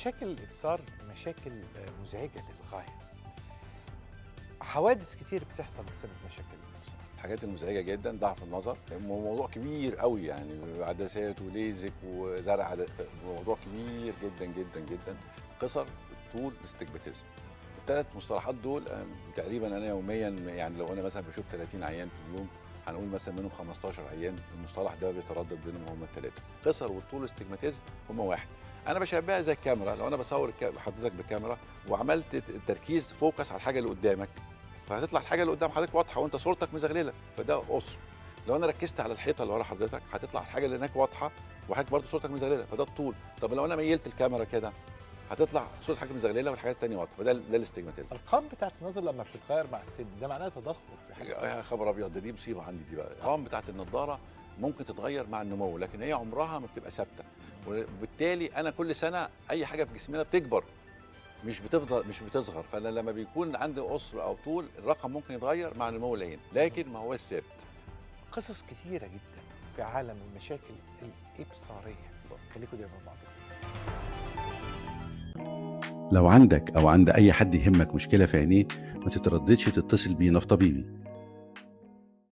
مشاكل الابصار مشاكل آه، مزعجه للغايه حوادث كتير بتحصل بسبب مشاكل الابصار الحاجات المزعجه جدا ضعف النظر موضوع كبير قوي يعني عدسات وليزك وزرع عدد موضوع كبير جدا جدا جدا قصر طول استجماتيزم الثلاث مصطلحات دول آه، تقريبا انا يوميا يعني لو انا مثلا بشوف 30 عيان في اليوم هنقول مثلا منهم 15 عيان المصطلح ده بيتردد بينهم هم الثلاثه قصر والطول استجماتيزم هم واحد انا بشبهها زي الكاميرا لو انا بصور الك- حضرتك بكاميرا وعملت التركيز فوكس على الحاجه اللي قدامك فهتطلع الحاجه اللي قدام حضرتك واضحه وانت صورتك مزغلله فده قصر لو انا ركزت على الحيطه اللي ورا حضرتك هتطلع الحاجه اللي هناك واضحه وحضرتك برضه صورتك مزغلله فده الطول طب لو انا ميلت الكاميرا كده هتطلع صوره حاجه مزغلله والحاجات الثانيه واضحه فده ده الاستجماتيزم الارقام بتاعت النظر لما بتتغير مع السن ده معناه تدهور في حاجه يا خبر ابيض ده دي مصيبه عندي دي بقى الارقام بتاعت النضاره ممكن تتغير مع النمو لكن هي عمرها ما بتبقى ثابته وبالتالي انا كل سنه اي حاجه في جسمنا بتكبر مش بتفضل مش بتصغر فانا لما بيكون عندي قصر او طول الرقم ممكن يتغير مع نمو العين لكن ما هو الثابت قصص كتيره جدا في عالم المشاكل الابصاريه خليكم دايما مع بعض لو عندك أو عند أي حد يهمك مشكلة في عينيه ما تترددش تتصل بينا في طبيبي